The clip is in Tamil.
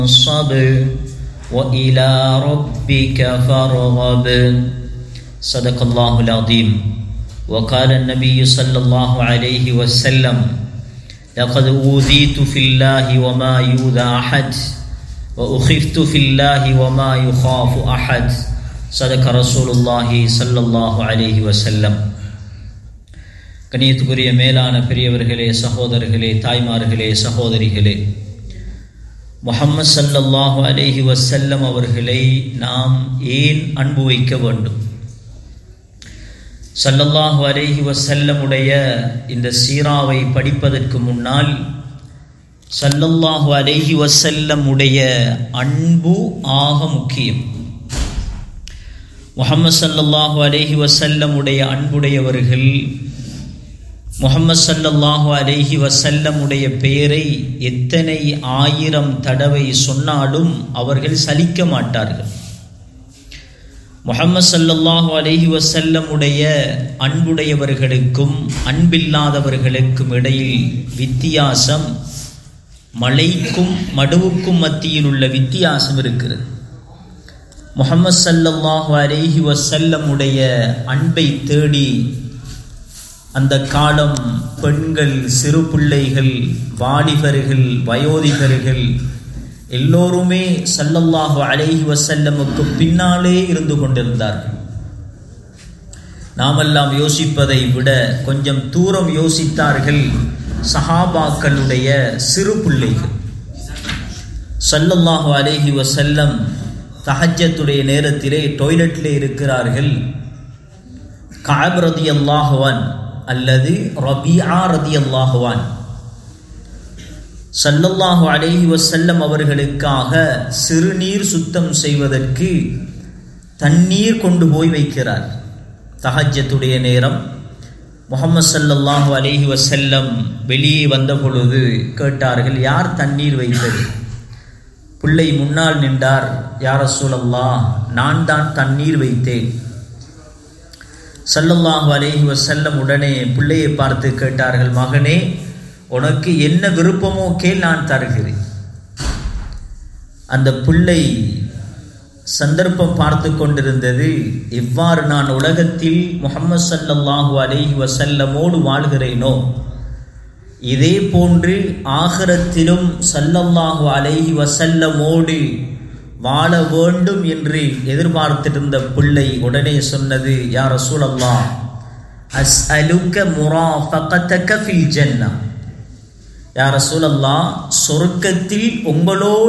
الصبر وإلى ربك فارغب صدق الله العظيم وقال النبي صلى الله عليه وسلم لقد أوذيت في الله وما يؤذى أحد وأخفت في الله وما يخاف أحد صدق رسول الله صلى الله عليه وسلم கணியத்துக்குரிய மேலான பெரியவர்களே சகோதரர்களே தாய்மார்களே சகோதரிகளே முகம்மது சல்லல்லாஹு அலேஹி வசல்லம் அவர்களை நாம் ஏன் அன்பு வைக்க வேண்டும் சல்லல்லாஹு அலேஹி வசல்லமுடைய இந்த சீராவை படிப்பதற்கு முன்னால் சல்லல்லாஹு அலேஹி வசல்லமுடைய அன்பு ஆக முக்கியம் முகமது சல்லல்லாஹு அலேஹி வசல்லமுடைய அன்புடையவர்கள் முகமது சல்லல்லாஹு அலேஹி வசல்லமுடைய பெயரை எத்தனை ஆயிரம் தடவை சொன்னாலும் அவர்கள் சலிக்க மாட்டார்கள் முகமது சல்லல்லாஹு அலேஹி வசல்லமுடைய அன்புடையவர்களுக்கும் அன்பில்லாதவர்களுக்கும் இடையில் வித்தியாசம் மலைக்கும் மடுவுக்கும் மத்தியில் உள்ள வித்தியாசம் இருக்கிறது முகமது சல்லல்லாஹு அலேஹி வசல்லமுடைய அன்பை தேடி அந்த காலம் பெண்கள் சிறு பிள்ளைகள் வாலிபர்கள் வயோதிகர்கள் எல்லோருமே சல்லல்லாஹு அலைஹி வசல்லமுக்கு பின்னாலே இருந்து கொண்டிருந்தார்கள் நாமெல்லாம் யோசிப்பதை விட கொஞ்சம் தூரம் யோசித்தார்கள் சஹாபாக்களுடைய சிறு பிள்ளைகள் சல்லல்லாஹு அலைஹி வசல்லம் தஹஜத்துடைய நேரத்திலே டொய்லெட்டிலே இருக்கிறார்கள் காப் ரதி அல்லாஹுவான் அல்லது ரபியா ரதி அல்லாஹுவான் சல்லல்லாஹு அலேஹி வசல்லம் அவர்களுக்காக சிறுநீர் சுத்தம் செய்வதற்கு தண்ணீர் கொண்டு போய் வைக்கிறார் தஹஜத்துடைய நேரம் முகமது சல்லல்லாஹு அலேஹி வசல்லம் வெளியே வந்த பொழுது கேட்டார்கள் யார் தண்ணீர் வைத்தது பிள்ளை முன்னால் நின்றார் யார சூழல்லா நான் தான் தண்ணீர் வைத்தேன் சல்லல்லாஹு அலேஹி வசல்லம் உடனே பிள்ளையை பார்த்து கேட்டார்கள் மகனே உனக்கு என்ன விருப்பமோ கேள் நான் தருகிறேன் அந்த பிள்ளை சந்தர்ப்பம் பார்த்து கொண்டிருந்தது எவ்வாறு நான் உலகத்தில் முகமது சல்லல்லாஹு அலேஹி வசல்லமோடு வாழ்கிறேனோ இதே போன்று ஆகரத்திலும் சல்லல்லாஹு அலேஹி வசல்லமோடு வாழ வேண்டும் என்று எதிர்பார்த்திருந்த பிள்ளை உடனே சொன்னது யார் சூழல்லா அஸ் அலுக்க முரா பக்கத்தக்க ஃபில் ஜன்னா யார் சூழல்லா சொர்க்கத்தில் உங்களோடு